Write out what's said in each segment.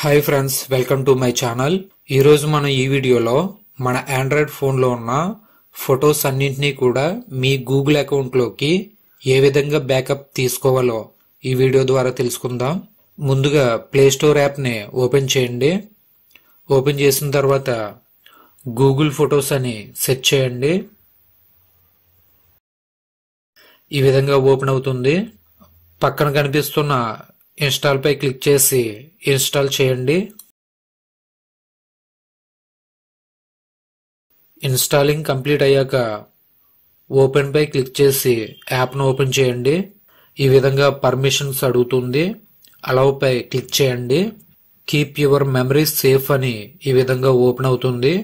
hi friends welcome to my channel ఈరోజు మనం ఈ వీడియోలో మన ఆండ్రాయిడ్ ఫోన్లో ఉన్న ఫొటోస్ అన్నింటినీ కూడా మీ గూగుల్ అకౌంట్లోకి ఏ విధంగా బ్యాకప్ తీసుకోవాలో ఈ వీడియో ద్వారా తెలుసుకుందాం ముందుగా ప్లే స్టోర్ యాప్ని ఓపెన్ చేయండి ఓపెన్ చేసిన తర్వాత గూగుల్ ఫొటోస్ అని సెర్చ్ చేయండి ఈ విధంగా ఓపెన్ అవుతుంది పక్కన కనిపిస్తున్న ఇన్స్టాల్ పై క్లిక్ చేసి ఇన్స్టాల్ చేయండి ఇన్స్టాలింగ్ కంప్లీట్ అయ్యాక ఓపెన్ పై క్లిక్ చేసి యాప్ను ఓపెన్ చేయండి ఈ విధంగా పర్మిషన్స్ అడుగుతుంది అలవ్ పై క్లిక్ చేయండి కీప్ యువర్ మెమరీస్ సేఫ్ అని ఈ విధంగా ఓపెన్ అవుతుంది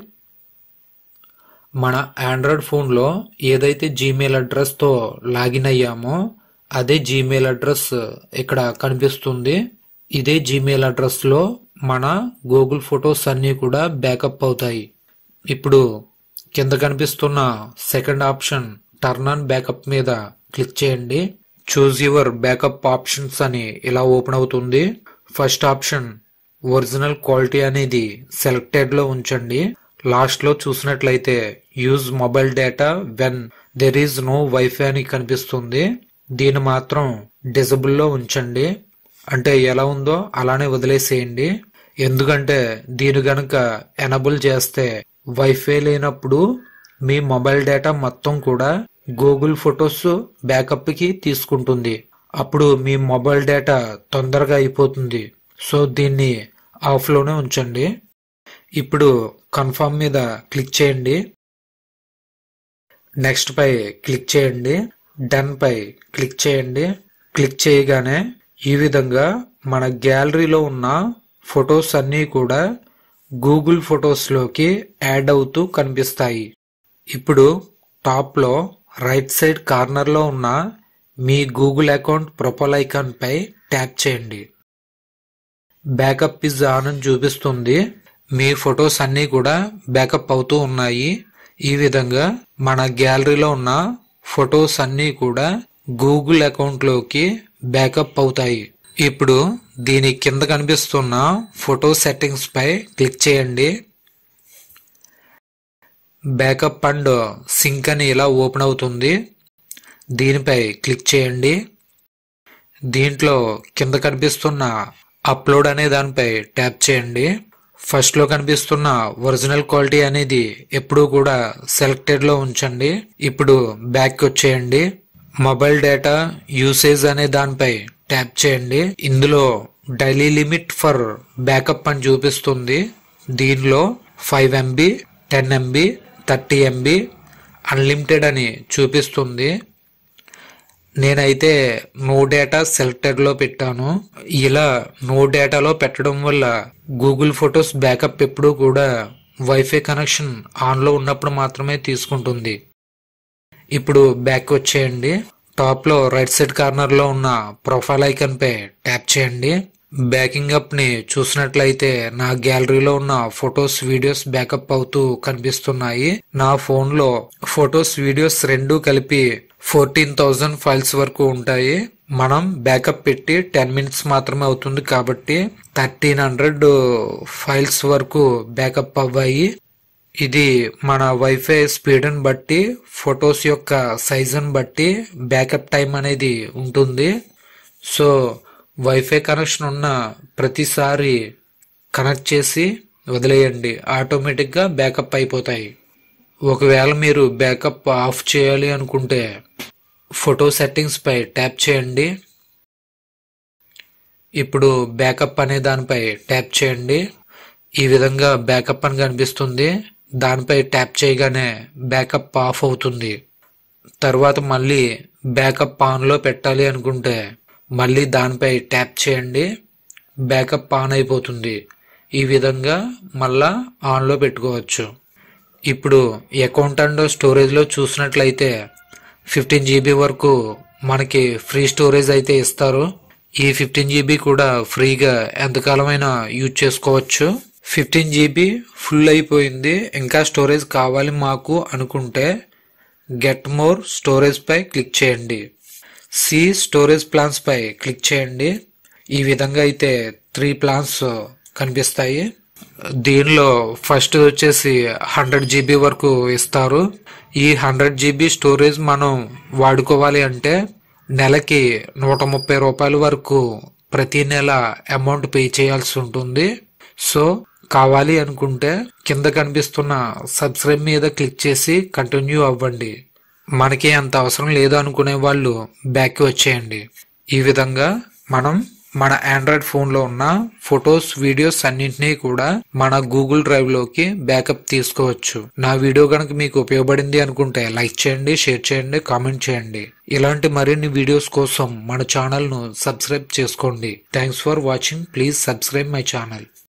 మన ఆండ్రాయిడ్ ఫోన్లో ఏదైతే జీమెయిల్ అడ్రస్తో లాగిన్ అయ్యామో అదే జీమెయిల్ అడ్రస్ ఇక్కడ కనిపిస్తుంది ఇదే జీమెయిల్ అడ్రస్లో మన గూగుల్ ఫొటోస్ అన్నీ కూడా బ్యాకప్ అవుతాయి ఇప్పుడు కింద కనిపిస్తున్న second option turn on backup మీద క్లిక్ చేయండి చూజ్ యువర్ బ్యాకప్ ఆప్షన్స్ అని ఇలా ఓపెన్ అవుతుంది ఫస్ట్ ఆప్షన్ ఒరిజినల్ క్వాలిటీ అనేది సెలెక్టెడ్ లో ఉంచండి లాస్ట్ లో చూసినట్లయితే use mobile data when there is no wifi అని కనిపిస్తుంది దీన్ని మాత్రం డిజబుల్ లో ఉంచండి అంటే ఎలా ఉందో అలానే వదిలేసేయండి ఎందుకంటే దీని గనక ఎనబుల్ చేస్తే వైఫై లేనప్పుడు మీ మొబైల్ డేటా మొత్తం కూడా గూగుల్ ఫొటోస్ బ్యాకప్ కి తీసుకుంటుంది అప్పుడు మీ మొబైల్ డేటా తొందరగా అయిపోతుంది సో దీన్ని ఆఫ్ లోనే ఉంచండి ఇప్పుడు కన్ఫర్మ్ మీద క్లిక్ చేయండి నెక్స్ట్ పై క్లిక్ చేయండి డన్ పై క్లిక్ చేయండి క్లిక్ చేయగానే ఈ విధంగా మన గ్యాలరీలో ఉన్న ఫొటోస్ అన్నీ కూడా గూగుల్ ఫొటోస్లోకి యాడ్ అవుతూ కనిపిస్తాయి ఇప్పుడు టాప్లో రైట్ సైడ్ కార్నర్లో ఉన్న మీ గూగుల్ అకౌంట్ ప్రొఫైల్ ఐకాన్ పై ట్యాప్ చేయండి బ్యాకప్ ఇస్ ఆన్ అని చూపిస్తుంది మీ ఫొటోస్ అన్నీ కూడా బ్యాకప్ అవుతూ ఉన్నాయి ఈ విధంగా మన గ్యాలరీలో ఉన్న ఫొటోస్ అన్నీ కూడా గూగుల్ అకౌంట్లోకి బ్యాకప్ అవుతాయి ఇప్పుడు దీని కింద కనిపిస్తున్న ఫోటో సెట్టింగ్స్ పై క్లిక్ చేయండి బ్యాకప్ అండ్ సింక్ అని ఇలా ఓపెన్ అవుతుంది దీనిపై క్లిక్ చేయండి దీంట్లో కింద కనిపిస్తున్న అప్లోడ్ అనే దానిపై ట్యాప్ చేయండి ఫస్ట్ లో కనిపిస్తున్న ఒరిజినల్ క్వాలిటీ అనేది ఎప్పుడూ కూడా సెలెక్టెడ్ లో ఉంచండి ఇప్పుడు బ్యాక్ వచ్చేయండి మొబైల్ డేటా యూసేజ్ అనే దానిపై ట్యాప్ చేయండి ఇందులో డైలీ లిమిట్ ఫర్ బ్యాకప్ అని చూపిస్తుంది దీనిలో five MB ten MB thirty MB unlimited అని చూపిస్తుంది నేనైతే నో డేటా సెలెక్టెడ్ లో పెట్టాను ఇలా నో డేటాలో పెట్టడం వల్ల గూగుల్ ఫొటోస్ బ్యాకప్ ఎప్పుడూ కూడా వైఫై కనెక్షన్ ఆన్ లో ఉన్నప్పుడు మాత్రమే తీసుకుంటుంది ఇప్పుడు బ్యాక్ వచ్చేయండి టాప్ లో రైట్ సైడ్ కార్నర్ లో ఉన్న ప్రొఫైల్ ఐకన్ పై ట్యాప్ చేయండి బ్యాకింగ్ అప్ ని చూసినట్లయితే నా గ్యాలరీలో ఉన్న ఫొటోస్ వీడియోస్ బ్యాకప్ అవుతూ కనిపిస్తున్నాయి నా ఫోన్ లో ఫొటోస్ వీడియోస్ రెండు కలిపి ఫోర్టీన్ థౌజండ్ ఫైల్స్ వరకు ఉంటాయి మనం బ్యాకప్ పెట్టి టెన్ మినిట్స్ మాత్రమే అవుతుంది కాబట్టి థర్టీన్ హండ్రెడ్ ఫైల్స్ వరకు బ్యాకప్ అవ్వాయి ఇది మన వైఫై స్పీడ్ని బట్టి ఫొటోస్ యొక్క సైజుని బట్టి బ్యాకప్ టైం అనేది ఉంటుంది సో వైఫై కనెక్షన్ ఉన్న ప్రతిసారి కనెక్ట్ చేసి వదిలేయండి ఆటోమేటిక్గా బ్యాకప్ అయిపోతాయి ఒకవేళ మీరు బ్యాకప్ ఆఫ్ చేయాలి అనుకుంటే ఫోటో సెట్టింగ్స్ పై ట్యాప్ చేయండి ఇప్పుడు బ్యాకప్ అనే దానిపై ట్యాప్ చేయండి ఈ విధంగా బ్యాకప్ అని కనిపిస్తుంది దానిపై ట్యాప్ చేయగానే బ్యాకప్ ఆఫ్ అవుతుంది తర్వాత మళ్ళీ బ్యాకప్ ఆన్లో పెట్టాలి అనుకుంటే మళ్ళీ దానిపై ట్యాప్ చేయండి బ్యాకప్ ఆన్ అయిపోతుంది ఈ విధంగా మళ్ళా ఆన్లో పెట్టుకోవచ్చు ఇప్పుడు అకౌంట్ అండ్ స్టోరేజ్లో చూసినట్లయితే ఫిఫ్టీన్ జీబీ వరకు మనకి ఫ్రీ స్టోరేజ్ అయితే ఇస్తారు ఈ ఫిఫ్టీన్ జీబీ కూడా ఫ్రీగా ఎంతకాలమైనా యూజ్ చేసుకోవచ్చు ఫిఫ్టీన్ జీబీ ఫుల్ అయిపోయింది ఇంకా స్టోరేజ్ కావాలి మాకు అనుకుంటే గెట్ మోర్ స్టోరేజ్ పై క్లిక్ చేయండి సి స్టోరేజ్ ప్లాన్స్ పై క్లిక్ చేయండి ఈ విధంగా అయితే త్రీ ప్లాన్స్ కనిపిస్తాయి దీనిలో ఫస్ట్ వచ్చేసి హండ్రెడ్ జీబీ వరకు ఇస్తారు ఈ హండ్రెడ్ జీబీ స్టోరేజ్ మనం వాడుకోవాలి అంటే నెలకి నూట ముప్పై రూపాయల వరకు ప్రతి నెల అమౌంట్ పే చేయాల్సి ఉంటుంది సో కావాలి అనుకుంటే కింద కనిపిస్తున్న సబ్స్క్రైబ్ మీద క్లిక్ చేసి కంటిన్యూ అవ్వండి మనకి అంత అవసరం లేదు అనుకునే వాళ్ళు బ్యాక్ వచ్చేయండి ఈ విధంగా మనం మన ఆండ్రాయిడ్ ఫోన్లో ఉన్న ఫొటోస్ వీడియోస్ అన్నింటినీ కూడా మన గూగుల్ డ్రైవ్ లోకి బ్యాకప్ తీసుకోవచ్చు నా వీడియో కనుక మీకు ఉపయోగపడింది అనుకుంటే లైక్ చేయండి షేర్ చేయండి కామెంట్ చేయండి ఇలాంటి మరిన్ని వీడియోస్ కోసం మన ఛానల్ ను సబ్స్క్రైబ్ చేసుకోండి thanks for watching please subscribe my channel